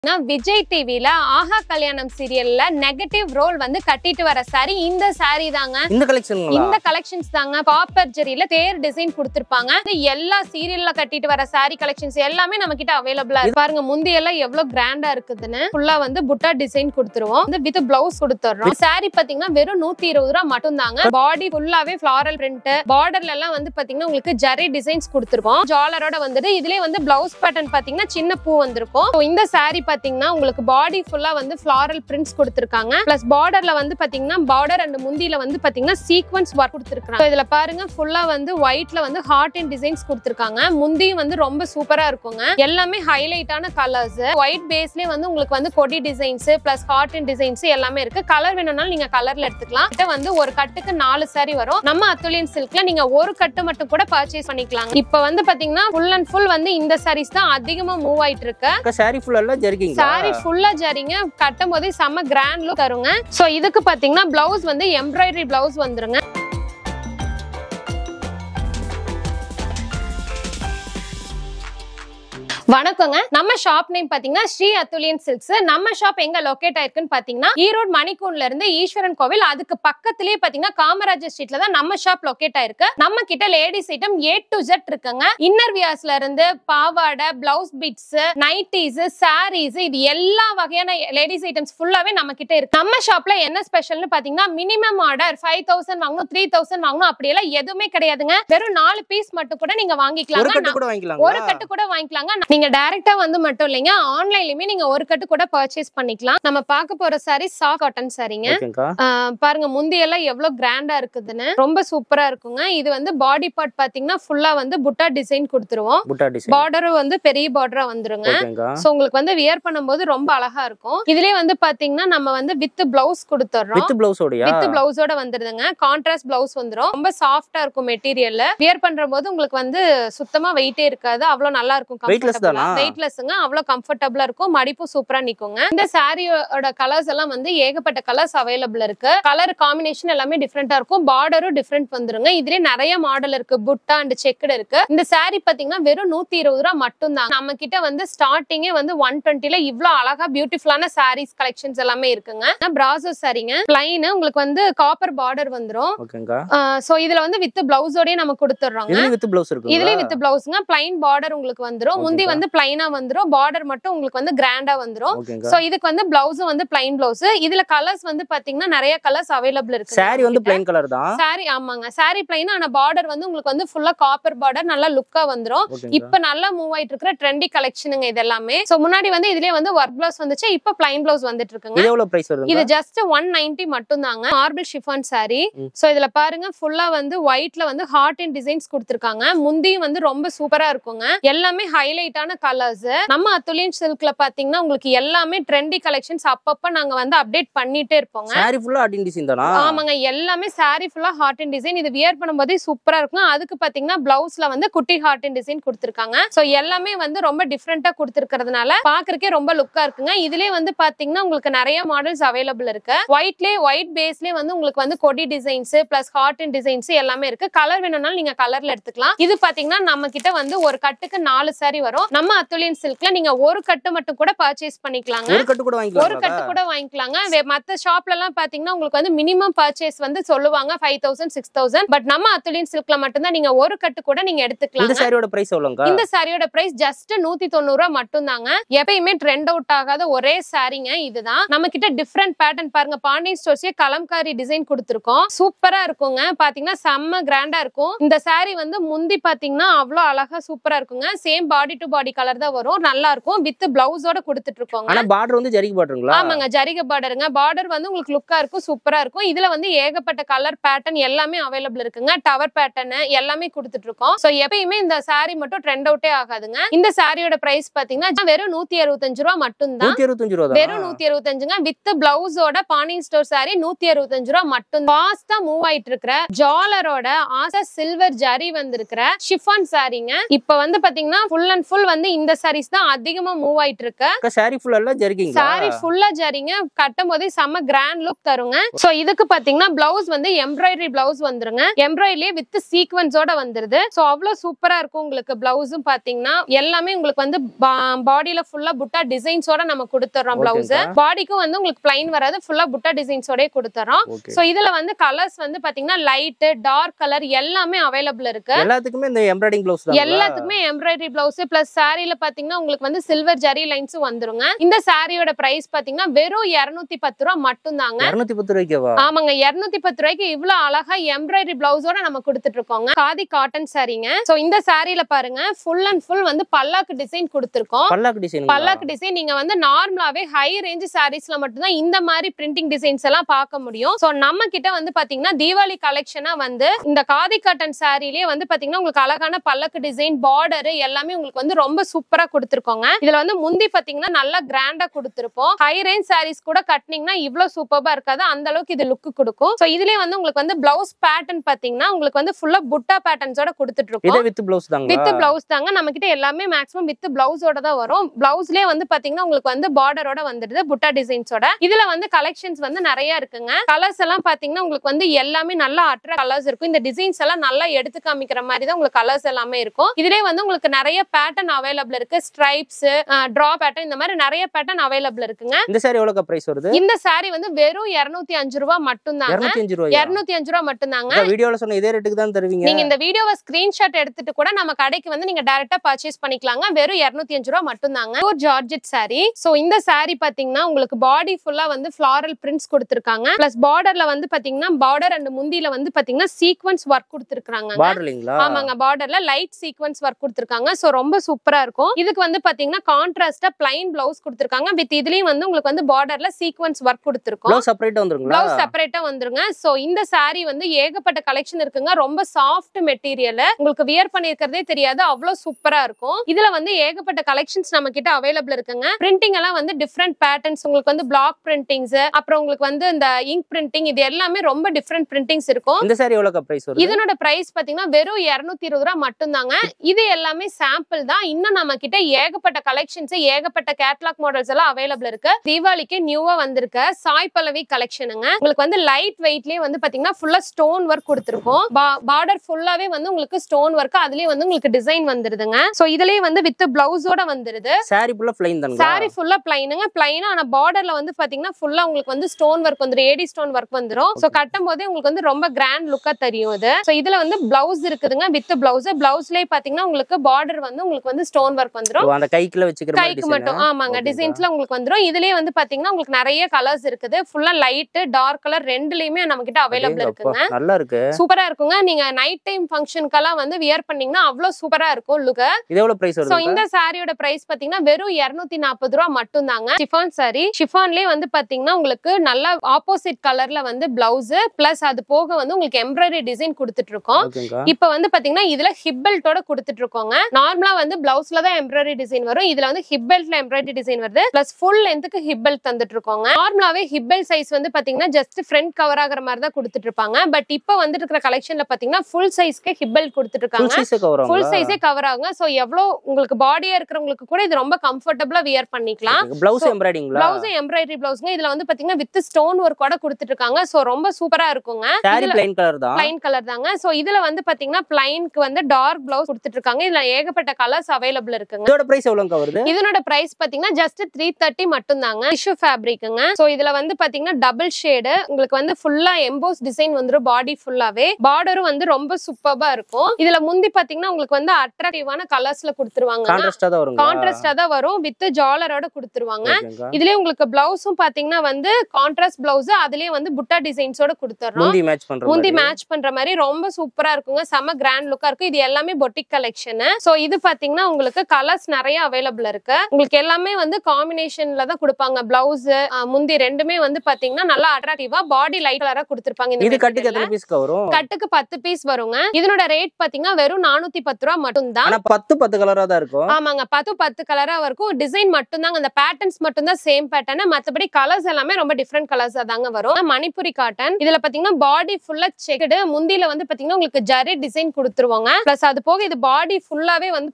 நான் விஜய் டிவில ஆஹா கல்யாணம் சீரியல்ல நெகட்டிவ் ரோல் வந்து கட்டிட்டு வர சாரி இந்த சாரி தாங்க இந்த கலெக்ஷனுங்களா இந்த கலெக்ஷன்ஸ் தாங்க காப்பர் ஜெரியில தேர் டிசைன் கொடுத்திருப்பாங்க இது எல்லா சீரியல்ல கட்டிட்டு வர சாரி கலெக்ஷன்ஸ் எல்லாமே நம்ம கிட்ட அவைலபிளா இருக்கு பாருங்க முந்தி எல்லாம் எவ்வளவு கிராண்டா இருக்குதுன்னு ஃபுல்லா வந்து புட்டா டிசைன் கொடுத்துருவோம் வந்து வித் பிளவுஸ் கொடுத்துறோம் சாரி பாத்தீங்கன்னா வெறும் நூத்தி இருபது ரூபா மட்டும் தாங்க பாடி ஃபுல்லாவே ஃபிளாரல் பிரிண்ட் பார்டர்ல எல்லாம் வந்து பாத்தீங்கன்னா உங்களுக்கு ஜரி டிசைன்ஸ் கொடுத்துருக்கோம் ஜாலரோட வந்துட்டு இதுலயே வந்து பிளவுஸ் பேட்டர்ன் பாத்தீங்கன்னா சின்ன பூ வந்திருக்கும் So, இந்த சாரி பாத்தீங்கன்னா உங்களுக்கு பாடி ஃபுல்லா வந்து ஃபிளாரல் பிரிண்ட்ஸ் கொடுத்துருக்காங்க பிளஸ் பார்டர்ல வந்து பாத்தீங்கன்னா பார்டர் அண்ட் முந்தியில வந்து பாத்தீங்கன்னா சீக்வன்ஸ் ஒர்க் கொடுத்துருக்காங்க இதுல பாருங்க ஃபுல்லா வந்து ஒயிட்ல வந்து ஹார்ட் அண்ட் டிசைன்ஸ் கொடுத்துருக்காங்க முந்தியும் வந்து ரொம்ப சூப்பரா இருக்குங்க எல்லாமே ஹைலைட்டான கலர்ஸ் ஒயிட் பேஸ்லயே வந்து உங்களுக்கு வந்து கொடி designs plus heart and designs எல்லாமே இருக்கு கலர் வேணும்னாலும் நீங்க கலர்ல எடுத்துக்கலாம் கிட்ட வந்து ஒரு கட்டுக்கு நாலு சாரி வரும் நம்ம அத்துலியன் சில்க்ல நீங்க ஒரு கட்டு மட்டும் கூட பர்ச்சேஸ் பண்ணிக்கலாம் இப்ப வந்து பாத்தீங்கன்னா ஃபுல் அண்ட் ஃபுல் வந்து இந்த சாரீஸ் தான் அதிகமா மூவ் ஆயிட்டு இருக்கு சாரி ஃபுல்லா எல்லாம் ஜரிக்கிங்க சாரி ஃபுல்லா ஜரிங்க கட்டும் போதே செம்ம கிராண்ட் லுக் தருங்க சோ இதுக்கு பாத்தீங்கன்னா பிளவுஸ் வந்து எம்ப்ராய்டரி பிளவுஸ் வந்துருங்க வணக்கங்க நம்ம ஷாப் நேம் பாத்தீங்கன்னா ஸ்ரீ அத்துலியன் சில்க்ஸ் நம்ம ஷாப் எங்க லொகேட் ஆயிருக்குன்னு பாத்தீங்கன்னா ஈரோடு மணிக்கூண்ட்ல இருந்து ஈஸ்வரன் கோவில் அதுக்கு பக்கத்திலேயே பாத்தீங்கன்னா காமராஜர் ஸ்ட்ரீட்ல தான் நம்ம ஷாப் லொகேட் ஆயிருக்கு நம்ம கிட்ட ladies item A to Z இருக்குங்க இன்னர் வியாஸ்ல இருந்து பாவாடை பிளவுஸ் பிட்ஸ் நைட்டிஸ் சாரீஸ் இது எல்லா வகையான லேடிஸ் ஐட்டம்ஸ் ஃபுல்லாவே நம்ம கிட்ட இருக்கு நம்ம ஷாப்ல என்ன ஸ்பெஷல்னு பாத்தீங்கன்னா மினிமம் ஆர்டர் ஃபைவ் தௌசண்ட் வாங்கணும் த்ரீ தௌசண்ட் வாங்கணும் அப்படியெல்லாம் எதுவுமே கிடையாதுங்க வெறும் நாலு பீஸ் மட்டும் கூட நீங்க ஒரு வாங்கிக்கலாம் கட்டு கூட வாங்கிக்கலாம் ஒரு கட்டு கூட வாங்கிக்கலாங்க நீங்க டைரக்டா வந்து மட்டும் இல்லைங்க ஆன்லைன்லயுமே நீங்க ஒரு கட்டு கூட பர்ச்சேஸ் பண்ணிக்கலாம் நம்ம பார்க்க போற சாரி சாஃப்ட் காட்டன் சாரிங்க ஓகேங்கா ஆஹ் பாருங்க முந்தியெல்லாம் எவ்வளவு கிராண்டா இருக்குதுன்னு ரொம்ப சூப்பரா இருக்குங்க இது வந்து பாடி பார்ட் பாத்தீங்கன்னா ஃபுல்லா வந்து புட்டா டிசைன் கொடுத்துருவோம் புட்டா டிசைன் பார்டரும் வந்து பெரிய பார்டரா வந்துருங்க ஓகேங்கா சோ உங்களுக்கு வந்து வியர் பண்ணும்போது ரொம்ப அழகா இருக்கும் இதுலயே வந்து பாத்தீங்கன்னா நம்ம வந்து வித் பிளவுஸ் கொடுத்துறோம் வித் பிளவுஸோடயா வித் பிளவுஸோட வந்துருதுங்க கான்ட்ராஸ்ட் பிளவுஸ் வந்துரும் ரொம்ப சாஃப்டா இருக்கும் மெட்டீரியல் வியர் பண்ற போது உங்களுக்கு வந்து சுத்தமா வெயிட்டே இருக்காது அவ்வளவு நல்லா இருக்கும் Weightless தானா? வெயிட்லெஸ்ங்க அவ்வளவு கம்ஃபர்டபுளா இருக்கும் மடிப்பும் சூப்பரா நிக்குங்க இந்த சாரியோட கலர்ஸ் எல்லாம் வந்து ஏகப்பட்ட கலர்ஸ் அவைலபிள் இருக்கு கலர் காம்பினேஷன் எல்லாமே டிஃப்ரெண்டா இருக்கும் பார்டரும் டிஃப்ரெண்ட் வந்துருங்க இதுலயே நிறைய மாடல் இருக்கு புட்டா அண்ட் செக்குடு இருக்கு இந்த சாரி பாத்தீங்கன்னா வெறும் நூத்தி இருபது ரூபா மட்டும் தான் நம்ம கிட்ட வந்து ஸ்டார்டிங்கே வந்து ஒன் டுவெண்ட்டில இவ்வளவு அழகா பியூட்டிஃபுல்லான சாரீஸ் கலெக்ஷன்ஸ் எல்லாமே இருக்குங்க பிராசோ சாரிங்க பிளைன் உங்களுக்கு வந்து காப்பர் பார்டர் வந்துரும் ஓகேங்கா சோ இதுல வந்து வித் பிளவுஸோடய நம்ம கொடுத்துடுறோங்க இதுலயும் வித் பிளவுஸ் இருக்கு இதுலயும் வித் பிளவுஸ்ங்க பிளைன் பார்டர் உங்களுக்கு வந்துரும் முந்தி Okay, வந்து பிளைனா வந்துரும் பார்டர் மட்டும் உங்களுக்கு வந்து கிராண்டா வந்துரும் ஓகேங்கா சோ இதுக்கு வந்து பிளவுஸும் வந்து பிளைன் பிளவுஸ் இதுல கலர்ஸ் வந்து பாத்தீங்கன்னா நிறைய கலர்ஸ் அவைலபிள் இருக்கு சாரி வந்து பிளைன் கலர் தான் சாரி ஆமாங்க சாரி பிளைன் ஆனா பார்டர் வந்து உங்களுக்கு வந்து ஃபுல்லா காப்பர் பார்டர் நல்லா லுக்கா வந்துரும் ஓகேங்கா இப்ப நல்லா மூவ் ஆயிட்டு இருக்கிற ட்ரெண்டி கலெக்ஷனுங்க இது எல்லாமே சோ முன்னாடி வந்து இதுலயே வந்து ஒர்க் பிளவுஸ் வந்துச்சு இப்ப பிளைன் பிளவுஸ் வந்துட்டு இருக்குங்க இது எவ்வளவு பிரைஸ் வருதுங்க இது ஜஸ்ட் ஒன் நைன்டி மட்டும் தாங்க மார்பிள் ஷிஃபான் சாரி ம். சோ இதுல பாருங்க ஃபுல்லா வந்து ஒயிட்ல வந்து ஹார்ட் அண்ட் டிசைன்ஸ் கொடுத்திருக்காங்க முந்தியும் வந்து ரொம்ப சூப்பரா இருக்குங்க எல்லாமே ஹைலைட்டான கலர்ஸ் நம்ம அத்துலியன் சில்க்ல பாத்தீங்கன்னா உங்களுக்கு எல்லாமே ட்ரெண்டி கலெக்ஷன்ஸ் அப்பப்ப நாங்க வந்து அப்டேட் பண்ணிட்டே இருப்போங்க சாரி ஃபுல்லா அடின் டிசைன் தானா ஆமாங்க எல்லாமே சாரி ஃபுல்லா ஹார்ட் அண்ட் டிசைன் இது வியர் பண்ணும்போதே சூப்பரா இருக்கும் அதுக்கு பாத்தீங்கன்னா பிளவுஸ்ல வந்து குட்டி ஹார்ட் அண்ட் டிசைன் கொடுத்திருக்காங்க சோ எல்லாமே வந்து ரொம்ப டிஃப்ரெண்டா கொடுத்திருக்கிறதுனால பாக்குறதுக்கே ரொம்ப லுக்கா இருக்குங்க இதுலயே வந்து பாத்தீங்கன்னா உங்களுக்கு நிறைய மாடல்ஸ் அவைலபிள் இருக்கு ஒயிட்லயே ஒயிட் பேஸ்லயே வந்து உங்களுக்கு வந்து கொடி designs plus heart and designs எல்லாமே இருக்கு கலர் வேணும்னாலும் நீங்க கலர்ல எடுத்துக்கலாம் இது பாத்தீங்கன்னா நம்ம கிட்ட வந்து ஒரு கட்டுக்கு நாலு சாரி வரும் நம்ம அத்துலியன் சில்க்ல நீங்க ஒரு கட்டு மட்டும் கூட பர்ச்சேஸ் பண்ணிக்கலாங்க ஒரு கட்டு கூட ஒரு வாங்கிக்கலாம் கட்டு கூட வாங்கிக்கலாங்க வே- மத்த ஷாப்ல எல்லாம் பாத்தீங்கன்னா உங்களுக்கு வந்து மினிமம் பர்ச்சேஸ் வந்து சொல்லுவாங்க five thousand six thousand but நம்ம அத்துலியன் சில்க்ல மட்டும்தான் நீங்க ஒரு கட்டு கூட நீங்க இந்த எடுத்துக்கலாம் சாரியோட பிரைஸ் எவ்வளவுங்க இந்த சாரியோட பிரைஸ் ஜஸ்ட் நூத்தி தொண்ணூறு ரூபா மட்டும் தாங்க எப்பயுமே ட்ரெண்ட் அவுட் ஆகாத ஒரே சாரிங்க இதுதான் நம்ம கிட்ட டிஃப்ரெண்ட் பேட்டர்ன் பாருங்க பாண்டியன் ஸ்டோர்ஸ்லயே கலம்காரி டிசைன் கொடுத்துருக்கோம் சூப்பரா இருக்குங்க பாத்தீங்கன்னா செம்ம கிராண்டா இருக்கும் இந்த சாரி வந்து முந்தி பாத்தீங்கன்னா அவ்வளவு அழகா சூப்பரா இருக்குங்க same body to body colour தான் வரும் நல்லா இருக்கும் வித் பிளவுஸோட கொடுத்துட்டு இருக்கோங்க ஆனா பார்டர் வந்து ஜரிக்கு பாட்டுங்களா ஆமாங்க ஜரிகை பார்டருங்க பார்டர் வந்து உங்களுக்கு லுக்கா இருக்கும் சூப்பரா இருக்கும் இதுல வந்து ஏகப்பட்ட கலர் பேட்டர்ன் எல்லாமே அவைலபிள் இருக்குங்க டவர் பேட்டர்ன் எல்லாமே கொடுத்துட்டு இருக்கோம் சோ எப்பயுமே இந்த saree மட்டும் ட்ரெண்ட் அவுட்டே ஆகாதுங்க இந்த சாரியோட பிரைஸ் பாத்தீங்கன்னா வெறும் நூத்தி அறுபத்தஞ்சு ரூபா மட்டும் தான் நூத்தி அறுபத்தஞ்சு ரூபா வெறும் நூத்தி அறுபத்தஞ்சுங்க வித் பிளவுஸோட பாண்டியன் ஸ்டோர் சாரி நூத்தி அறுபத்தஞ்சு ரூபா மட்டும் ஃபாஸ்டா மூவ் ஆயிட்டு இருக்கிற ஜாலரோட ஆசா சில்வர் ஜரி வந்திருக்கிற ஷிஃபான் சாரிங்க இப்ப வந்து பாத்தீங்கன்னா ஃபுல் அண்ட் ஃபுல் வந்து இந்த சாரீஸ் தான் அதிகமா மூவ் ஆயிட்டு இருக்கு அக்கா சாரி ஃபுல்லா ஜரிக்கிங்களா சாரி ஃபுல்லா ஜரிங்க கட்டும் போதே செம்ம கிராண்ட் லுக் தருங்க சோ இதுக்கு பாத்தீங்கன்னா பிளவுஸ் வந்து எம்ப்ராய்டரி பிளவுஸ் வந்துருங்க எம்ப்ராய்டரியே வித் சீக்வன்ஸோட வந்துருது சோ அவ்வளவு சூப்பரா இருக்கும் உங்களுக்கு பிளவுஸும் பாத்தீங்கன்னா எல்லாமே உங்களுக்கு வந்து பாடியில ஃபுல்லா புட்டா டிசைன்ஸோட நம்ம கொடுத்துறோம் பிளவுஸ் ஓகேக்கா. பாடிக்கும் வந்து உங்களுக்கு பிளைன் வராது ஃபுல்லா புட்டா டிசைன்ஸோட கொடுத்துறோம் ஓகே சோ இதுல வந்து கலர்ஸ் வந்து பாத்தீங்கன்னா லைட் டார்க் கலர் எல்லாமே அவைலபிள் இருக்கு எல்லாத்துக்குமே இந்த எம்ப்ராய்டிங் பிளவுஸ் தான் எல்லாத்துக்குமே எம்ப்ராய்டரி பிளவுஸ் பிளஸ் சாரில பாத்தீங்கன்னா உங்களுக்கு வந்து சில்வர் ஜரி லைன்ஸும் வந்துருங்க இந்த சாரியோட பிரைஸ் பாத்தீங்கன்னா வெறும் 210 பத்து ரூபா மட்டும் தாங்க இருநூத்தி பத்து ரூபாய்க்கவா ஆமாங்க 210 பத்து ரூபாய்க்கு இவ்வளவு அழகா எம்ப்ராய்டரி பிளவுஸோட நம்ம கொடுத்துட்டு இருக்கோங்க காதி காட்டன் சாரீங்க சோ இந்த சாரில பாருங்க ஃபுல் அண்ட் ஃபுல் வந்து பல்லாக்கு டிசைன் கொடுத்துருக்கோம் பல்லாக்கு டிசைன் பல்லாக்கு டிசைன் நீங்க வந்து நார்மலாவே ஹை ரேஞ்ச் சாரீஸ்ல மட்டும்தான் இந்த மாதிரி பிரிண்டிங் டிசைன்ஸ் எல்லாம் பார்க்க முடியும் சோ நம்ம கிட்ட வந்து பாத்தீங்கன்னா தீபாவளி கலெக்ஷனா வந்து இந்த காதி காட்டன் சாரிலேயே வந்து பாத்தீங்கன்னா உங்களுக்கு அழகான பல்லக்கு டிசைன் பார்டர் எல்லாமே உங்களுக்கு வந்து ரொம்ப சூப்பரா கொடுத்துருக்கோங்க இதுல வந்து முந்தி பாத்தீங்கன்னா நல்லா கிராண்டா கொடுத்துருப்போம் ஹை ரேஞ்ச் சாரீஸ் கூட கட்டினீங்கன்னா இவ்வளவு சூப்பரா இருக்காது அந்த அளவுக்கு இது லுக் கொடுக்கும் சோ இதுலயே வந்து உங்களுக்கு வந்து பிளவுஸ் பேட்டர்ன் பாத்தீங்கன்னா உங்களுக்கு வந்து ஃபுல்லா புட்டா பேட்டர்ன்ஸோட கொடுத்துட்டு இருக்கோம் இதே வித் பிளவுஸ் தாங்க வித் பிளவுஸ் தாங்க நம்ம கிட்ட எல்லாமே மேக்ஸிமம் வித் பிளவுஸோட தான் வரும் பிளவுஸ்லயே வந்து பாத்தீங்கன்னா உங்களுக்கு வந்து பார்டரோட வந்துடுது புட்டா டிசைன்ஸோட இதுல வந்து கலெக்ஷன்ஸ் வந்து நிறைய இருக்குங்க கலர்ஸ் எல்லாம் பாத்தீங்கன்னா உங்களுக்கு வந்து எல்லாமே நல்லா அட்ரா கலர்ஸ் இருக்கும் இந்த டிசைன்ஸ் எல்லாம் நல்லா எடுத்து காமிக்கிற மாதிரி தான் உங்களுக்கு கலர்ஸ் எல்லாமே இருக்கும் இதுலயே வந்து உங்களுக்கு நிறைய பேட்டர்ன் அவைலபிள் இருக்கு ஸ்ட்ரைப்ஸ் டிரா பேட்டர்ன் இந்த மாதிரி நிறைய பேட்டர்ன் அவைலபிள் இருக்குங்க இந்த சாரி எவ்வளவு பிரைஸ் வருது இந்த saree வந்து வெறும் 205 அஞ்சு ரூபா மட்டும்தாங்க இருநூத்தி அஞ்சு ரூபாய் இருநூத்தி அஞ்சு ரூபா மட்டும்தாங்க வீடியோல சொன்ன இதே ரேட்டுக்கு தான் தருவீங்க நீங்க இந்த வீடியோவை ஸ்கிரீன்ஷாட் எடுத்துட்டு கூட நம்ம கடைக்கு வந்து நீங்க டைரக்டா பர்ச்சேஸ் பண்ணிக்கலாங்க வெறும் 205 அஞ்சு ரூபா மட்டும்தாங்க ஒரு ஜார்ஜெட் saree சோ இந்த saree பாத்தீங்கன்னா உங்களுக்கு பாடி ஃபுல்லா வந்து ஃபிளாரல் பிரிண்ட்ஸ் கொடுத்திருக்காங்க பிளஸ் பார்டர்ல வந்து பாத்தீங்கன்னா பார்டர் அண்ட் முந்தியில வந்து பாத்தீங்கன்னா சீக்வன்ஸ் ஒர்க் கொடுத்திருக்காங்க பார்டர் இல்லைங்களா ஆமாங்க பார்டர்ல லைட் சீக்வன்ஸ் ஒர்க் கொடுத்திருக்காங்க சோ ரொம்ப சூப்பரா இருக்கும் இதுக்கு வந்து பாத்தீங்கன்னா கான்ட்ராஸ்டா பிளைன் பிளவுஸ் கொடுத்திருக்காங்க வித் இதுலயும் வந்து உங்களுக்கு வந்து பார்டர்ல சீக்வன்ஸ் ஒர்க் கொடுத்திருக்கோம் பிளவுஸ் செப்பரேட்டா வந்துருங்களா பிளவுஸ் செப்பரேட்டா வந்துருங்க சோ இந்த saree வந்து ஏகப்பட்ட கலெக்ஷன் இருக்குங்க ரொம்ப சாஃப்ட் மெட்டீரியல் உங்களுக்கு வியர் பண்ணிருக்கிறதே தெரியாது அவ்வளவு சூப்பரா இருக்கும் இதுல வந்து ஏகப்பட்ட கலெக்ஷன்ஸ் நம்ம கிட்ட அவைலபிள் இருக்குங்க பிரிண்டிங் எல்லாம் வந்து டிஃப்ரெண்ட் பேட்டர்ன்ஸ் உங்களுக்கு வந்து பிளாக் பிரிண்டிங்ஸ் அப்புறம் உங்களுக்கு வந்து இந்த இங்க் பிரிண்டிங் இது எல்லாமே ரொம்ப டிஃப்ரெண்ட் பிரிண்டிங்ஸ் இருக்கும் இந்த சாரி எவ்வளவு பிரைஸ் வருது இதனோட பிரைஸ் பாத்தீங்கன்னா வெறும் 220 இருபது ரூபா மட்டும்தாங்க இது எல்லாமே சாம்பிள் தான் இன்னும் நம்ம கிட்ட ஏகப்பட்ட கலெக்ஷன்ஸ் ஏகப்பட்ட கேட்லாக் மாடல்ஸ் எல்லாம் அவைலபிள் இருக்கு தீபாவளிக்கு நியூவா வந்திருக்க சாய் பல்லவி கலெக்ஷனுங்க உங்களுக்கு வந்து லைட் வெயிட்லயே வந்து பாத்தீங்கன்னா ஃபுல்லா ஸ்டோன் ஒர்க் கொடுத்துருக்கோம் பார்டர் ஃபுல்லாவே வந்து உங்களுக்கு ஸ்டோன் ஒர்க் அதுலயே வந்து உங்களுக்கு டிசைன் வந்துருதுங்க சோ இதுலயே வந்து வித் பிளவுஸோட வந்துருது சாரி ஃபுல்லா பிளைன் தானுங்களா சாரி ஃபுல்லா பிளைனுங்க பிளைனா ஆனா பார்டர்ல வந்து பாத்தீங்கன்னா ஃபுல்லா உங்களுக்கு வந்து ஸ்டோன் ஒர்க் வந்துரும் ஏடி ஸ்டோன் ஒர்க் வந்துரும் சோ கட்டும் போதே உங்களுக்கு வந்து ரொம்ப கிராண்ட் லுக்கா தெரியும் இது சோ இதுல வந்து பிளவுஸ் இருக்குதுங்க வித் பிளவுஸ் பிளவுஸ்லயே பாத்தீங்கன்னா உங்களுக்கு பார்டர் வந்து உங்களுக்கு வந்து ஸ்டோன் ஒர்க் வந்துரும் ஓ, அந்த கைக்குள்ள வச்சுக்கிற மாதிரி கைக்கு மட்டும் design ஆ? ஆமாங்க ஓகேக்கா. டிசைன்ஸ்ல உங்களுக்கு வந்துரும் இதுலயே வந்து பாத்தீங்கன்னா உங்களுக்கு நிறைய கலர்ஸ் இருக்குது ஃபுல்லா லைட் டார்க் கலர் ரெண்டுலயுமே நம்ம கிட்ட அவைலபிள் அடேங்கப்பா, இருக்குங்க நல்லா இருக்கு சூப்பரா இருக்குங்க நீங்க நைட் டைம் ஃபங்க்ஷனுக்கெல்லாம் வந்து வியர் பண்ணீங்கன்னா அவ்வளவு சூப்பரா இருக்கும் லுக் இது எவ்வளவு பிரைஸ் சோ வருது இந்த சாரியோட பிரைஸ் பாத்தீங்கன்னா வெறும் 240 நாற்பது ரூபா மட்டும் தாங்க ஷிஃபான் சாரி ஷிஃபான்லயே வந்து பாத்தீங்கன்னா உங்களுக்கு நல்ல ஆப்போசிட் கலர்ல வந்து பிளவுஸ் பிளஸ் அது போக வந்து உங்களுக்கு எம்ப்ராய்டரி டிசைன் கொடுத்துட்டு இருக்கோம் ஓகேங்கா இப்ப வந்து பாத்தீங்கன்னா இதுல ஹிப் பெல்ட்டோட கொடுத்துட்டு இருக்கோங்க நார்மலா வந்து பிளவுஸ்ல தான் எம்ப்ராய்டரி டிசைன் வரும் இதுல வந்து ஹிப் பெல்ட்ல எம்ப்ராய்டரி டிசைன் வருது பிளஸ் ஃபுல் லென்த்துக்கு ஹிப் பெல்ட் தந்துட்டு இருக்கோங்க நார்மலாவே ஹிப் பெல்ட் சைஸ் வந்து பாத்தீங்கன்னா ஜஸ்ட் ஃப்ரண்ட் கவர் ஆகுற மாதிரி தான் கொடுத்துட்டு இருப்பாங்க பட் இப்ப வந்துட்டு இருக்கிற கலெக்ஷன்ல பாத்தீங்கன்னா ஃபுல் சைஸ்க்கு ஹிப் பெல்ட் கொடுத்துட்டு ஃபுல் இருக்காங்க சைஸே கவர் ஃபுல் சைஸே கவர் ஆகுங்க சோ எவ்வளவு உங்களுக்கு பாடியா இருக்கிறவங்களுக்கு கூட இது ரொம்ப கம்ஃபர்டபுளா வியர் பண்ணிக்கலாம் பிளவுஸ் So, எம்ப்ராய்டிங்களா பிளவுஸ் எம்ப்ராய்டரி பிளவுஸ்ங்க இதுல வந்து பாத்தீங்கன்னா வித் ஸ்டோன் ஒர்க்கோட கொடுத்துட்டு இருக்காங்க சோ ரொம்ப சூப்பரா இருக்குங்க சாரி பிளைன் கலர் தான் பிளைன் கலர் தாங்க சோ இதுல வந்து பாத்தீங்கன்னா பிளைனுக்கு வந்து டார்க் பிளவுஸ் கொடுத்துட்டு இருக்காங்க இதுல ஏகப்பட்ட கலர்ஸ் அவைலபிள் இருக்குங்க இதோட பிரைஸ் எவ்வளவுங்க வருது இதனோட பிரைஸ் பாத்தீங்கன்னா ஜஸ்ட் த்ரீ தேர்ட்டி மட்டும் தாங்க டிஷ்யூ ஃபேப்ரிக்குங்க சோ இதுல வந்து பாத்தீங்கன்னா டபுள் ஷேடு உங்களுக்கு வந்து ஃபுல்லா எம்போஸ் டிசைன் வந்துரும் பாடி ஃபுல்லாவே பார்டரும் வந்து ரொம்ப சூப்பர்பா இருக்கும் இதுல முந்தி பாத்தீங்கன்னா உங்களுக்கு வந்து அட்ராக்டிவான கலர்ஸ்ல கொடுத்துருவாங்க கான்ட்ராஸ்டா தான் வருங்க கான்ட்ராஸ்டா தான் வரும் வித் ஜாலரோட கொடுத்துருவாங்க ஓகேங்கா இதுலயே உங்களுக்கு பிளவுஸும் பாத்தீங்கன்னா வந்து கான்ட்ராஸ்ட் பிளவுஸ் அதுலயே வந்து புட்டா டிசைன்ஸோட கொடுத்துறோம் முந்தி மேட்ச் பண்ற முந்தி மாதிரி மேட்ச் பண்ற மாதிரி ரொம்ப சூப்பரா இருக்குங்க செம கிராண்ட் லுக்கா இருக்கும் இது எல்லாமே பொட்டிக் கலெக்ஷன் சோ இது பாத்தீங்கன்னா உங்களுக்கு கலர்ஸ் நிறைய அவைலபிள் இருக்கு உங்களுக்கு எல்லாமே வந்து காம்பினேஷன்ல தான் கொடுப்பாங்க பிளவுஸ் முந்தி ரெண்டுமே வந்து பாத்தீங்கன்னா நல்லா அட்ராக்டிவா பாடி லைட் கலரா கொடுத்திருப்பாங்க இந்த இது கட்டுக்கு material ல. எத்தனை பீஸ்க்கு வரும் கட்டுக்கு பத்து பீஸ் வருங்க இதனோட ரேட் பாத்தீங்கன்னா வெறும் நானூத்தி பத்து ரூபா மட்டும்தான் ஆனா பத்து பத்து கலரா தான் இருக்கும் ஆமாங்க பத்து பத்து கலரா இருக்கும் டிசைன் மட்டும்தாங்க அந்த பேட்டர்ன்ஸ் மட்டும்தான் சேம் பேட்டர்ன் மத்தபடி கலர்ஸ் எல்லாமே ரொம்ப டிஃப்ரெண்ட் கலர்ஸ் தாங்க வரும் மணிப்புரி காட்டன் இதுல பாத்தீங்கன்னா பாடி ஃபுல்லா செக்குடு முந்தியில வந்து பாத்தீங்கன்னா உங்களுக்கு ஜரி டிசைன் கொடுத்துருவாங்க பிளஸ் அது போக இது பாடி ஃபுல்லாவே வந்து பாத்தீங்கன்னா உங்களுக்கு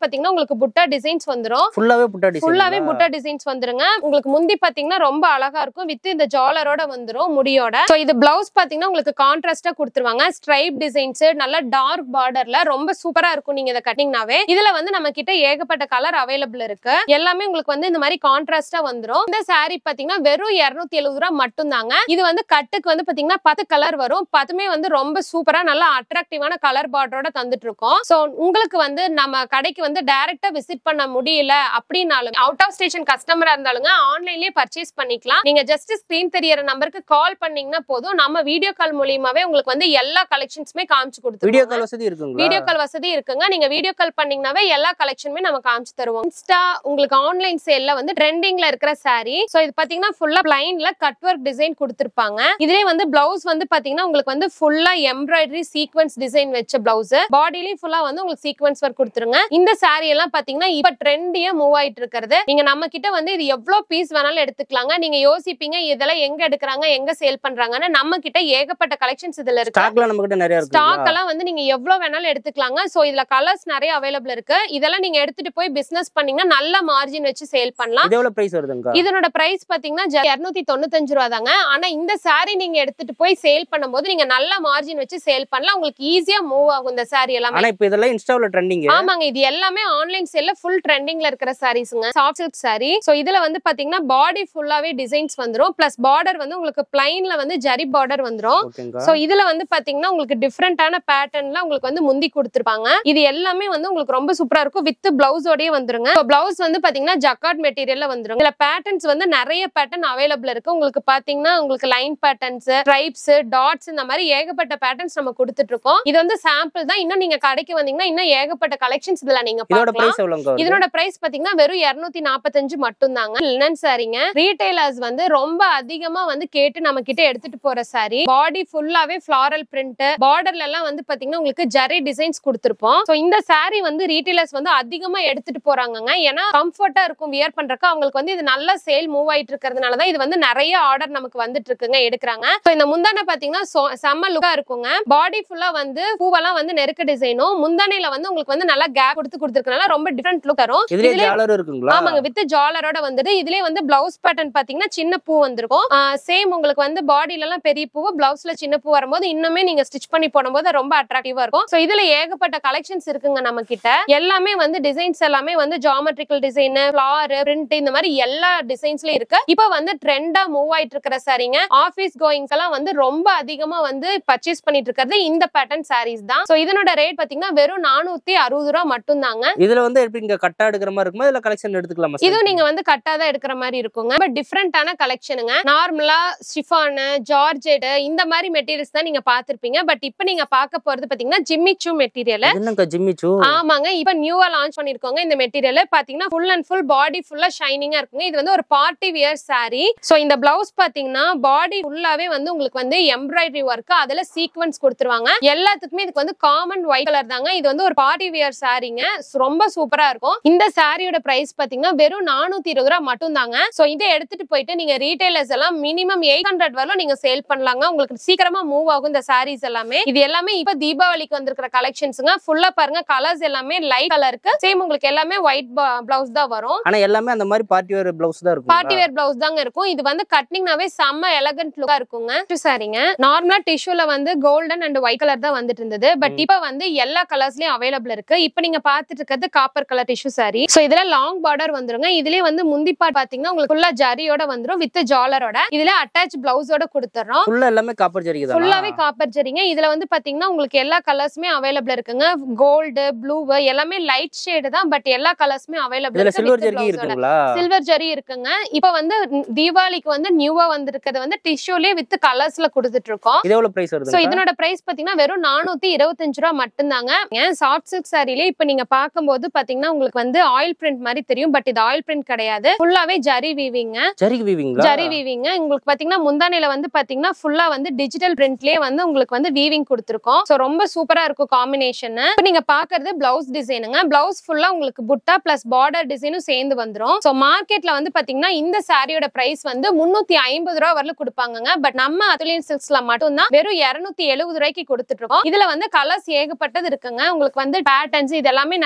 உங்களுக்கு புட்டா டிசைன்ஸ் வந்துரும் ஃபுல்லாவே புட்டா டிசைன் ஃபுல்லாவே புட்டா டிசைன்ஸ் வந்துருங்க உங்களுக்கு முந்தி பாத்தீங்கன்னா ரொம்ப அழகா இருக்கும் வித் இந்த ஜாலரோட வந்துரும் முடியோட சோ இது பிளவுஸ் பாத்தீங்கன்னா உங்களுக்கு கான்ட்ராஸ்டா கொடுத்துருவாங்க ஸ்ட்ரைப் டிசைன்ஸ் நல்ல டார்க் பார்டர்ல ரொம்ப சூப்பரா இருக்கும் நீங்க இதை கட்டிங்னாவே இதுல வந்து நம்ம கிட்ட ஏகப்பட்ட கலர் அவைலபிள் இருக்கு எல்லாமே உங்களுக்கு வந்து இந்த மாதிரி கான்ட்ராஸ்டா வந்துரும் இந்த saree பாத்தீங்கன்னா வெறும் 270 எழுபது ரூபா மட்டும் தாங்க இது வந்து கட்டுக்கு வந்து பாத்தீங்கன்னா பத்து கலர் வரும் பத்துமே வந்து ரொம்ப சூப்பரா நல்ல அட்ராக்டிவான கலர் பார்டரோட தந்துட்டு இருக்கோம் சோ உங்களுக்கு வந்து நம்ம கடைக்கு வந்து டைரக்டா விசிட் பண்ண முடியல அப்படின்னாலும் அவுட் ஆஃப் ஸ்டேஷன் கஸ்டமரா இருந்தாலுங்க ஆன்லைன்லயே பர்ச்சேஸ் பண்ணிக்கலாம் நீங்க ஜஸ்ட் ஸ்கிரீன் தெரியற நம்பருக்கு கால் பண்ணீங்கன்னா போதும் நம்ம வீடியோ கால் மூலியமாவே உங்களுக்கு வந்து எல்லா கலெக்ஷன்ஸுமே காமிச்சு வீடியோ கொடுத்துருவோம் கால் வசதி இருக்குங்களா வீடியோ கால் வசதி இருக்குங்க நீங்க வீடியோ கால் பண்ணீங்கனாவே எல்லா கலெக்ஷனுமே நம்ம காமிச்சு தருவோம் இன்ஸ்டா உங்களுக்கு ஆன்லைன் சேல்ல வந்து ட்ரெண்டிங்ல இருக்கிற saree சோ இது பாத்தீங்கன்னா ஃபுல்லா பிளைன்ல கட் ஒர்க் டிசைன் கொடுத்திருப்பாங்க இதுலயே வந்து பிளவுஸ் வந்து பாத்தீங்கன்னா உங்களுக்கு வந்து ஃபுல்லா எம்ப்ராய்டரி சீக்வன்ஸ் டிசைன் வச்ச பிளவுஸ் பாடிலயும் ஃபுல்லா வந்து உங்களுக்கு சீக்வன்ஸ் ஒர்க் கொடுத்துருங்க இந்த saree எல்லாம் பாத்தீங்கன்னா இப்ப ட்ரெண்டியா மூவ் ஆயிட்டு இருக்கிறது நீங்க நம்ம கிட்ட வந்து இது எவ்வளவு பீஸ் வேணாலும் எடுத்துக்கலாங்க நீங்க யோசிப்பீங்க இதெல்லாம் எங்க எடுக்கிறாங்க எங்க சேல் பண்றாங்கன்னு நம்ம கிட்ட ஏகப்பட்ட கலெக்ஷன்ஸ் இதுல இருக்கு ஸ்டாக்ல நம்ம கிட்ட நிறைய ஸ்டாக் இருக்கு எல்லாம் வந்து நீங்க எவ்வளவு வேணாலும் எடுத்துக்கலாங்க சோ இதுல கலர்ஸ் நிறைய அவைலபிள் இருக்கு இதெல்லாம் நீங்க எடுத்துட்டு போய் பிசினஸ் பண்ணீங்கன்னா நல்ல மார்ஜின் வச்சு சேல் பண்ணலாம் இது எவ்வளவு பிரைஸ் வருதுங்க இதனோட பிரைஸ் பாத்தீங்கன்னா இருநூத்தி தொண்ணூத்தஞ்சு ரூபா தாங்க ஆனா இந்த saree நீங்க எடுத்துட்டு போய் சேல் பண்ணும்போது நீங்க நல்ல மார்ஜின் வச்சு சேல் பண்ணலாம் உங்களுக்கு ஈஸியா மூவ் ஆகும் இந்த saree எல்லாமே ஆனா இப்ப இதெல்லாம் இன்ஸ்டாவில் ட்ரெண்டிங் ஆமாங்க இது எல்லாமே ஆன்லைன் சேல்ல ஃபுல் ட்ரெண்டிங்ல இருக்கிற சாரீஸ்ங்க சாஃப்ட் சில்க் saree சோ இதுல வந்து பாத்தீங்கன்னா பாடி ஃபுல்லாவே டிசைன்ஸ் வந்துரும் பிளஸ் பார்டர் வந்து உங்களுக்கு பிளைன்ல வந்து ஜரி பார்டர் வந்துரும் ஓகேங்க சோ இதுல வந்து பாத்தீங்கன்னா உங்களுக்கு டிஃப்ரெண்டான பேட்டர்ன்ல உங்களுக்கு வந்து முந்தி கொடுத்துருப்பாங்க இது எல்லாமே வந்து உங்களுக்கு ரொம்ப சூப்பரா இருக்கும் வித் பிளவுஸோடய வந்துருங்க பிளவுஸ் வந்து பாத்தீங்கன்னா ஜக்கார்ட் மெட்டீரியல்ல வந்துரும் இதுல பேட்டர்ன்ஸ் வந்து நிறைய பேட்டர்ன் அவைலபிள் இருக்கு உங்களுக்கு பாத்தீங்கன்னா உங்களுக்கு லைன் பேட்டர்ன்ஸ் ஸ்ட்ரைப்ஸ் டாட்ஸ் இந்த மாதிரி ஏகப்பட்ட பேட்டர்ன்ஸ் நம்ம கொடுத்துட்டு இருக்கோம் இது வந்து சாம்பிள் தான் இன்னும் நீங்க கடைக்கு வந்தீங்கன்னா இன்னும் ஏகப்பட்ட கலெக்ஷன்ஸ் இதுல நீங்க இதோட பார்க்கலாம் பிரைஸ் எவ்வளவுங்க வருது இதனோட பிரைஸ் பாத்தீங்கன்னா வெறும் 245 நாற்பத்தஞ்சு மட்டும் தாங்க லினன் சாரீங்க ரீட்டைலர்ஸ் வந்து ரொம்ப அதிகமா வந்து கேட்டு நம்ம கிட்ட எடுத்துட்டு போற சாரி பாடி ஃபுல்லாவே ஃபிளாரல் பிரிண்ட் பார்டர்ல எல்லாம் வந்து பாத்தீங்கன்னா உங்களுக்கு ஜரி டிசைன்ஸ் கொடுத்திருப்போம் சோ இந்த சாரி வந்து ரீட்டைலர்ஸ் வந்து அதிகமா எடுத்துட்டு போறாங்கங்க ஏன்னா கம்ஃபர்ட்டா இருக்கும் வியர் பண்றதுக்கு அவங்களுக்கு வந்து இது நல்லா சேல் மூவ் ஆயிட்டு இருக்கிறதுனால தான் இது வந்து நிறைய ஆர்டர் நமக்கு வந்துட்டு இருக்குங்க எடுக்கிறாங்க சோ இந்த முந்தானை பாத்தீங்கன்னா சொ- செம்ம லுக்கா இருக்குங்க பாடி ஃபுல்லா வந்து பூவெல்லாம் வந்து நெருக்க டிசைனும் முந்தானையில வந்து உங்களுக்கு வந்து நல்லா கேப் கொடுத்து கொடுத்துருக்கனால ரொம்ப டிஃப்ரெண்ட் லுக் தரும் இதுலயே இதுலயே- ஜாலர் இருக்குங்களா ஆமாங்க வித் ஜாலரோட வந்துட்டு இதுலயே வந்து பிளவுஸ் பேட்டர்ன் பாத்தீங்கன்னா சின்ன பூ வந்திருக்கும் சேம் உங்களுக்கு வந்து பாடியில எல்லாம் பெரிய பூ பிளவுஸ்ல சின்ன பூ வரும்போது இன்னுமே நீங்க ஸ்டிச் பண்ணி போடும்போது ரொம்ப அட்ராக்டிவா இருக்கும் சோ இதுல ஏகப்பட்ட கலெக்ஷன்ஸ் இருக்குங்க நம்ம கிட்ட எல்லாமே வந்து டிசைன்ஸ் எல்லாமே வந்து ஜாமெட்ரிக்கல் டிசைன் ஃபிளார் பிரிண்ட் இந்த மாதிரி எல்லா டிசைன்ஸ்லயும் இருக்கு இப்போ வந்து ட்ரெண்டா மூவ் ஆயிட்டு இருக்கிற சாரீங்க ஆபீஸ் கோயிங்ஸ் எல்லாம் வந்து ரொம்ப அதிகமா வந்து பர்ச்சேஸ் பண்ணிட்டு இருக்கிறது இந்த பேட்டர்ன் சாரீஸ் தான் சோ இதனோட ரேட் பாத்தீங்கன்னா வெறும் நானூத்தி அறுபது ரூபா மட்டும் தாங்க இதுல வந்து எப்படி இங்க கட்டா எடுக்கிற மாதிரி இருக்குமா இல்ல கலெக்ஷன் எடுத்துக்கலாமா இதுவும் நீங்க வந்து கட்டாதான் எடுக்கிற மாதிரி இருக்குங்க பட் டிஃப்ரெண்டான கலெக்ஷனுங்க நார்மலா ஷிஃபானு ஜார்ஜெட் இந்த மாதிரி மெட்டீரியல்ஸ் தான் நீங்க பாத்திருப்பீங்க பட் இப்போ நீங்க பார்க்க போறது பாத்தீங்கன்னா ஜிம்மி சூ மெட்டீரியல் என்னங்க ஜிம்மி சூ ஆமாங்க இப்ப நியூவா லான்ச் பண்ணிருக்கோங்க இந்த மெட்டீரியல் பாத்தீங்கன்னா ஃபுல் அண்ட் ஃபுல் பாடி ஃபுல்லா ஷைனிங்கா இருக்குங்க இது வந்து ஒரு பார்ட்டி வியர் saree சோ இந்த பிளவுஸ் பாத்தீங்கன்னா பாடி ஃபுல்லாவே வந்து உங்களுக்கு வந்து எம்ப்ராய்டரி ஒர்க் அதுல சீக்வன்ஸ் கொடுத்துருவாங்க எல்லாத்துக்குமே இதுக்கு வந்து காமன் ஒயிட் கலர் தாங்க இது வந்து ஒரு பார்ட்டி வியர் சாரீங்க ரொம்ப சூப்பரா இருக்கும் இந்த சாரியோட பிரைஸ் பாத்தீங்கன்னா வெறும் நானூத்தி இருபது ரூபா மட்டும் தாங்க சோ இதை எடுத்துட்டு போயிட்டு நீங்க ரீட்டைலர்ஸ் எல்லாம் மினிமம் எயிட் ஹண்ட்ரட் வரலாம் நீங்க சேல் பண்ணலாங்க உங்களுக்கு சீக்கிரமா மூவ் ஆகும் இந்த சாரீஸ் எல்லாமே இது எல்லாமே இப்ப தீபாவளிக்கு வந்திருக்கிற கலெக்ஷன்ஸுங்க ஃபுல்லா பாருங்க கலர்ஸ் எல்லாமே லைட் கலருக்கு சேம் உங்களுக்கு எல்லாமே ஒயிட் பிளவுஸ் தான் வரும் ஆனா எல்லாமே அந்த மாதிரி பார்ட்டி வேர் பிளவுஸ் தான் இருக்கும் பார்ட்டி வேர் பிளவுஸ் தாங்க இருக்கும் இது வந்து கட்டிங்னாவே செம்ம எலகன்ட் லுக்கா இருக்குங்க சாரிங்க நார்மலா டிஷ்யூல வந்து கோல்டன் அண்ட் ஒயிட் கலர் தான் வந்துட்டு இருந்தது பட் இப்ப வந்து எல்லா கலர்ஸ்லயும் அவைலபிள் இருக்கு இப்ப நீங்க பாத்துட்டு இருக்கிறது copper colour tissue saree so இதுல லாங் பார்டர் வந்துருங்க இதுலயே வந்து முந்தி பார்ட் பாத்தீங்கன்னா உங்களுக்கு ஃபுல்லா ஜரியோட வந்துரும் வித் ஜாலரோட இதுல அட்டாச் பிளவுஸோட கொடுத்துறோம் ஃபுல்லா எல்லாமே காப்பர் ஜரிகை ஃபுல்லாவே காப்பர் ஜரிங்க இதுல வந்து பாத்தீங்கன்னா உங்களுக்கு எல்லா கலர்ஸுமே அவைலபிள் இருக்குங்க கோல்டு ப்ளூ எல்லாமே லைட் ஷேடு தான் பட் எல்லா கலர்ஸுமே அவைலபிள் இதுல இருக்கு சில்வர் with ஜரிகை blouse-ஓட. இருக்குங்களா சில்வர் ஜரி இருக்குங்க இப்ப வந்து தீபாவளிக்கு வந்து நியூவா வந்திருக்கிறது வந்து டிஷ்யூலயே வித் கலர்ஸ்ல கொடுத்துட்டு இருக்கோம் இது எவ்வளவு பிரைஸ் சோ வருது இதனோட பிரைஸ் பாத்தீங்கன்னா வெறும் நானூத்தி இருபத்தஞ்சு ரூபா மட்டும்தாங்க ஏன் சாஃப்ட் சில்க் சாரிலே இப்ப நீங்க பாக்கும்போது பாத்தீங்கன்னா உங்களுக்கு வந்து ஆயில் பிரிண்ட் மாதிரி தெரியும் பட் இது ஆயில் பிரிண்ட் கிடையாது ஃபுல்லாவே ஜரி வீவிங்க ஜரிகை வீவிங்களா ஜரி வீவிங்க உங்களுக்கு பாத்தீங்கன்னா முந்தானையில வந்து பாத்தீங்கன்னா ஃபுல்லா வந்து டிஜிட்டல் பிரிண்ட்லயே வந்து உங்களுக்கு வந்து வீவிங் கொடுத்துருக்கோம் சோ ரொம்ப சூப்பரா இருக்கும் காம்பினேஷன் இப்ப நீங்க பாக்குறது பிளவுஸ் டிசைனுங்க பிளவுஸ் ஃபுல்லா உங்களுக்கு புட்டா பிளஸ் பார்டர் டிசைனும் சேர்ந்து வந்துரும் சோ மார்க்கெட்ல வந்து பாத்தீங்கன்னா இந்த சாரியோட பிரைஸ் வந்து முன்னூத்தி ஐம்பது ரூபா வரல கொடுப்பாங்கங்க பட் நம்ம அதுலியன் சில்க்ஸ்ல மட்டும் தான் வெறும் இருநூத்தி எழுபது ரூபாய்க்கு கொடுத்துட்டு இருக்கோம் இதுல வந்து கலர்ஸ் ஏகப்பட்டது இருக்குங்க உங்களுக்கு வந்து பேட்டர்ன்ஸ் இது எல்லாமே நிறைய இருக்கு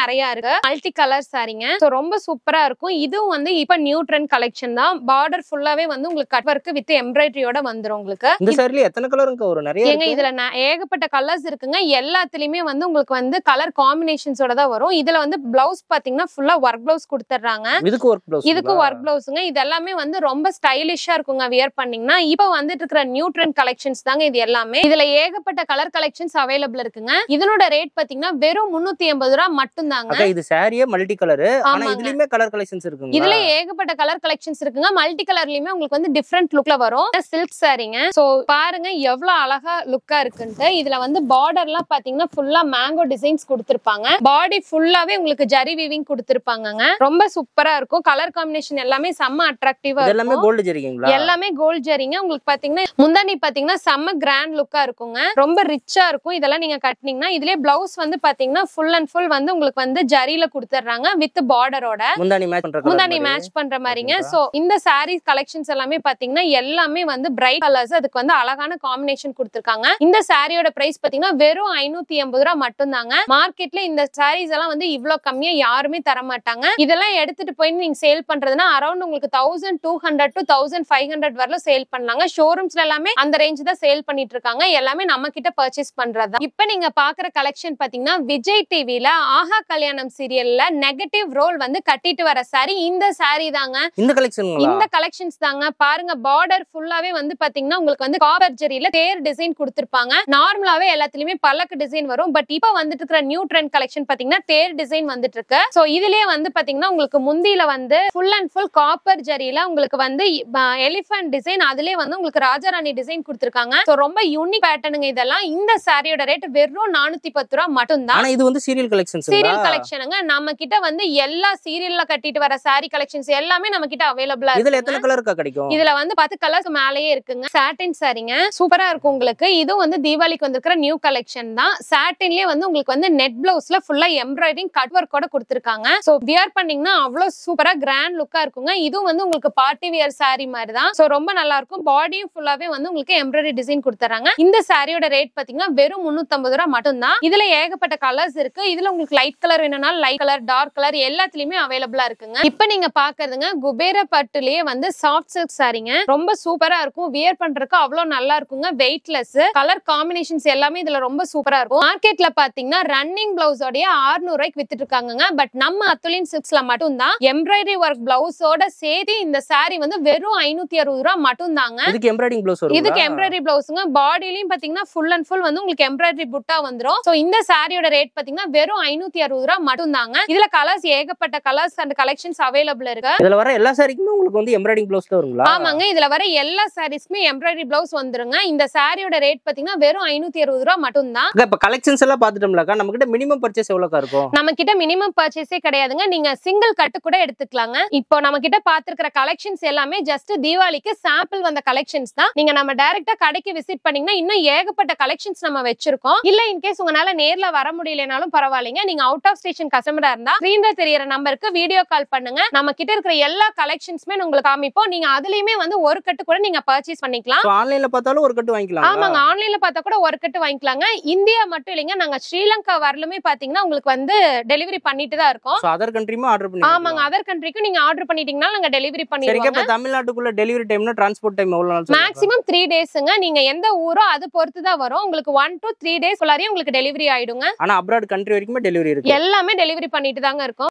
உங்களுக்கு மல்டி கலர் சாரீங்க ஸோ ரொம்ப சூப்பரா இருக்கும் இதுவும் வந்து இப்ப நியூ ட்ரெண்ட் கலெக்ஷன் தான் பார்டர் ஃபுல்லாவே வந்து உங்களுக்கு கட் ஒர்க் வித் எம்ப்ராய்டரியோட வந்துரும் உங்களுக்கு இந்த சாரில எத்தனை கலருங்க வரும் நிறைய ஏங்க இருக்கு. இதுல ந- ஏகப்பட்ட கலர்ஸ் இருக்குங்க எல்லாத்துலயுமே வந்து உங்களுக்கு வந்து கலர் காம்பினேஷன்ஸோட தான் வரும் இதுல வந்து பிளவுஸ் பாத்தீங்கன்னா ஃபுல்லா ஒர்க் பிளவுஸ் கொடுத்துட்றாங்க இதுக்கு ஒர்க் பிளவுஸ் இதுக்கு ஒர்க் பிளவுஸுங்க இது எல்லாமே வந்து ரொம்ப ஸ்டைலிஷா இருக்குங்க வியர் பண்ணீங்கன்னா இப்போ வந்துட்டு இருக்கிற நியூ ட்ரெண்ட் கலெக்ஷன்ஸ் தாங்க இது எல்லாமே இதுல ஏகப்பட்ட கலர் கலெக்ஷன்ஸ் அவைலபிள் இருக்குங்க இதனோட ரேட் பாத்தீங்கன்னா வெறும் முன்னூத்தி எண்பது ரூபா மட்டும் தாங்க அக்கா இது சாரியே மல்டி கலர் ஆனா ஆமாங்க. இதுலயுமே கலர் கலெக்ஷன்ஸ் இருக்குங்க இதுல ஏகப்பட்ட கலர் கலெக்ஷன்ஸ் இருக்குங்க மல்டி கலர்லயுமே உங்களுக்கு வந்து டிஃப்ரெண்ட் லுக்ல வரும் சில்க் சாரீங்க சோ பாருங்க எவ்வளவு அழகா லுக்கா இருக்குன்ட்டு இதுல வந்து பார்டர்லாம் பாத்தீங்கன்னா ஃபுல்லா மேங்கோ டிசைன்ஸ் கொடுத்திருப்பாங்க பாடி ஃபுல்லாவே உங்களுக்கு ஜரி வீவிங் கொடுத்திருப்பாங்கங்க ரொம்ப சூப்பரா இருக்கும் கலர் காம்பினேஷன் எல்லாமே செம்ம அட்ராக்டிவா இது எல்லாமே இருக்கும் கோல்டு ஜெரிங்களா எல்லாமே கோல்ட் ஜரிங்க உங்களுக்கு பாத்தீங்கன்னா முந்தானி பாத்தீங்கன்னா செம்ம கிராண்ட் லுக்கா இருக்குங்க ரொம்ப ரிச்சா இருக்கும் இதெல்லாம் நீங்க கட்டினீங்கன்னா இதுலயே பிளவுஸ் வந்து பாத்தீங்கன்னா ஃபுல் அண்ட் ஃபுல் வந்து உங்களுக்கு வந்து ஜரியில கொடுத்துட்றாங்க வித் பார்டரோட முந்தானி மேட்ச் பண்ற முந்தானி கலர் மேட்ச் பண்ற மாதிரிங்க ஓகேங்களா? சோ இந்த சாரீ கலெக்ஷன்ஸ் எல்லாமே பாத்தீங்கன்னா எல்லாமே வந்து பிரைட் கலர்ஸ் அதுக்கு வந்து அழகான காம்பினேஷன் கொடுத்திருக்காங்க இந்த சாரியோட பிரைஸ் பாத்தீங்கன்னா வெறும் ஐநூத்தி எண்பது ரூபா மட்டும் தாங்க மார்க்கெட்ல இந்த சாரீஸ் எல்லாம் வந்து இவ்வளவு கம்மியா யாருமே தர மாட்டாங்க இதெல்லாம் எடுத்துட்டு போய் நீங்க சேல் பண்றதுன்னா அரௌண்ட் உங்களுக்கு thousand two hundred to thousand five hundred வரல சேல் பண்ணலாங்க ஷோரூம்ஸ்ல எல்லாமே அந்த ரேஞ்ச் தான் சேல் பண்ணிட்டு இருக்காங்க எல்லாமே நம்ம கிட்ட பர்ச்சேஸ் பண்றது இப்ப நீங்க பாக்குற கலெக்ஷன் பாத்தீங்கன்னா விஜய் டிவில ஆஹா கல்யாணம் சீரியல்ல நெகட்டிவ் ரோல் வந்து கட்டிட்டு வர சாரி இந்த சாரி தாங்க இந்த கலெக்ஷனுங்களா இந்த கலெக்ஷன்ஸ் தாங்க பாருங்க பார்டர் ஃபுல்லாவே வந்து பாத்தீங்கன்னா உங்களுக்கு வந்து காப்பர் ஜெரியில தேர் டிசைன் கொடுத்திருப்பாங்க நார்மலாவே எல்லாத்துலயுமே பல்லக்கு டிசைன் வரும் பட் இப்போ வந்துட்டு இருக்கிற நியூ ட்ரெண்ட் கலெக்ஷன் பாத்தீங்கன்னா தேர் டிசைன் வந்துட்டு இருக்கு சோ இதுலயே வந்து பாத்தீங்கன்னா உங்களுக்கு முந்தியில வந்து ஃபுல் அண்ட் ஃபுல் காப்பர் ஜெரியில உங்களுக்கு வந்து எலிஃபண்ட் டிசைன் அதுலயே வந்து உங்களுக்கு ராஜாராணி டிசைன் கொடுத்திருக்காங்க சோ ரொம்ப யூனிக் பேட்டர்னுங்க இதெல்லாம் இந்த சாரியோட ரேட் வெறும் நானூத்தி பத்து ரூபா மட்டும் தான் ஆனா இது வந்து சீரியல் கலெக்ஷன்ஸ் சீரியல் கலெக்ஷனுங்க நம்ம கிட்ட வந்து எல்லா சீரியல்ல கட்டிட்டு வர சாரி கலெக்ஷன்ஸ் எல்லாமே நம்ம கிட்ட அவைலபிளா இதுல இருக்கு எத்தனை கலருக்கா கிடைக்கும் இதுல வந்து பத்து கலர்ஸ் மேலேயே இருக்குங்க சாட்டின் சாரிங்க சூப்பரா இருக்கும் உங்களுக்கு இதுவும் வந்து தீபாவளிக்கு வந்திருக்கிற நியூ கலெக்ஷன் தான் சாட்டின்லயே வந்து உங்களுக்கு வந்து நெட் பிளவுஸ்ல ஃபுல்லா எம்ப்ராய்டிங் கட் ஒர்க்கோட கொடுத்திருக்காங்க சோ வியர் பண்ணீங்கன்னா அவ்வளவு சூப்பரா கிராண்ட் லுக்கா இருக்குங்க இதுவும் வந்து உங்களுக்கு பார்ட்டி வியர் saree மாதிரி தான் சோ ரொம்ப நல்லா இருக்கும் பாடியும் ஃபுல்லாவே வந்து உங்களுக்கு எம்ப்ராய்டரி டிசைன் கொடுத்துறாங்க இந்த சாரியோட ரேட் பாத்தீங்கன்னா வெறும் 350 ரூபா மட்டும் தான் இதுல ஏகப்பட்ட கலர்ஸ் இருக்கு இதுல உங்களுக்கு லைட் கலர் வேணும்னாலும் லைட் கலர் டார்க் கலர் எல்லாத்துலயுமே அவைலபிளா இருக்குங்க இப்ப நீங்க பாக்குறதுங்க குபேர பட்டுலயே வந்து சாஃப்ட் சில்க் சாரீங்க ரொம்ப சூப்பரா இருக்கும் வியர் பண்றதுக்கு அவ்வளவு நல்லா இருக்குங்க வெயிட்லெஸ் கலர் காம்பினேஷன்ஸ் எல்லாமே இதுல ரொம்ப சூப்பரா இருக்கும் மார்க்கெட்ல பாத்தீங்கன்னா ரன்னிங் பிளவுஸோடய 600 ரூபாய்க்கு வித்துட்டு இருக்காங்க பட் நம்ம அத்துலின் சில்க்ஸ்ல மட்டும் தான் எம்ப்ராய்டரி ஒர்க் பிளவுஸோட சேர்த்து இந்த saree வந்து வெறும் ஐநூத்தி அறுபது ரூபா மட்டும் தாங்க இதுக்கு எம்ப்ராய்டிங் ப்ளவுஸ் வரும் இதுக்கு எம்ப்ராய்டரி பிளவுஸுங்க பாடியிலயும் பாத்தீங்கன்னா ஃபுல் அண்ட் ஃபுல் வந்து உங்களுக்கு எம்ப்ராய்டரி புட்டா வந்துரும் சோ இந்த சாரியோட ரேட் பாத்தீங்கன்னா வெறும் ஐநூத்தி அறுபது ரூபா மட்டும் தாங்க இதுல கலர்ஸ் ஏகப்பட்ட கலர்ஸ் அண்ட் கலெக்ஷன்ஸ் அவைலபிள் இருக்கு இதுல வர எல்லா சாரிக்குமே உங்களுக்கு வந்து எம்ப்ராய்டிங் ப்ளவுஸ் தான் வருங்களா ஆமாங்க இதுல வர எல்லா சாரீஸ்க்குமே எம்ப்ராய்டரி பிளவுஸ் வந்துருங்க இந்த சாரியோட ரேட் பாத்தீங்கன்னா வெறும் ஐநூத்தி அறுபது ரூபா மட்டும் தான் அக்கா, இப்ப கலெக்ஷன்ஸ் எல்லாம் பாத்துட்டோம்லக்கா நம்ம கிட்ட மினிமம் பர்ச்சேஸ் எவ்வளவுக்கா இருக்கும் நம்ம கிட்ட மினிமம் பர்ச்சேஸே கிடையாதுங்க நீங்க சிங்கிள் கட்டு கூட எடுத்துக்கலாங்க இப்போ நம்ம கிட்ட பாத்துருக்கிற கலெக்ஷன்ஸ் எல்லாமே ஜஸ்ட் தீபாவளிக்கு சாம்பிள் வந்த கலெக்ஷன்ஸ் தான் நீங்க நம்ம டைரக்டா கடைக்கு விசிட் பண்ணீங்கன்னா இன்னும் ஏகப்பட்ட கலெக்ஷன்ஸ் நம்ம வச்சிருக்கோம் இல்ல இன்கேஸ் உங்களால நேர்ல வர முடியலனாலும் பரவாயில்லைங்க நீங்க அவுட் ஆஃப் ஸ்டேஷன் கஸ்டமரா இருந்தா ஸ்கிரீன்ல தெரியற நம்பருக்கு வீடியோ கால் பண்ணுங்க நம்ம கிட்ட இருக்கிற எல்லா கலெக்ஷன்ஸ்மே உங்களுக்கு காமிப்போம் நீங்க அதுலயுமே வந்து ஒரு கட்டு கூட நீங்க பர்ச்சேஸ் பண்ணிக்கலாம் ஆன்லைன்ல பார்த்தாலும் ஒரு கட்டு வாங்கிக்கலாம் ஆமாங்க ஆன்லைன்ல பார்த்தா கூட ஒரு கட்டு வாங்கிக்கலாங்க இந்தியா மட்டும் இல்லைங்க நாங்க ஸ்ரீலங்கா வரலுமே பாத்தீங்கன்னா உங்களுக்கு வந்து டெலிவரி பண்ணிட்டு தான் இருக்கோம் சோ அதர் கண்ட்ரியுமே ஆர்டர் பண்ணி ஆமாங்க அதர் கண்ட்ரிக்கும் நீங்க ஆர்டர் பண்ணிட்டீங்கன்னா நாங்க டெலிவரி சரிங்க பண்ணிடுவோம் இப்ப தமிழ்நாட்டுக்குள்ள டெலிவரி டைம்னா டிரான்ஸ்போர்ட் டைம் எவ்வளவு நாள் சொல்லுங்க மேக்ஸிமம் த்ரீ டேஸ்ங்க நீங்க எந்த ஊரோ அது பொறுத்து தான் வரும் உங்களுக்கு ஒன் டு த்ரீ டேஸ் குள்ளாரையும் உங்களுக்கு டெலிவரி ஆயிடுங்க ஆனா அப்ராட் கண்ட்ரி வரைக்குமே டெலிவரி இருக்கு எல்லாமே டெலிவரி பண்ணிட்டு தாங்க இருக்கும்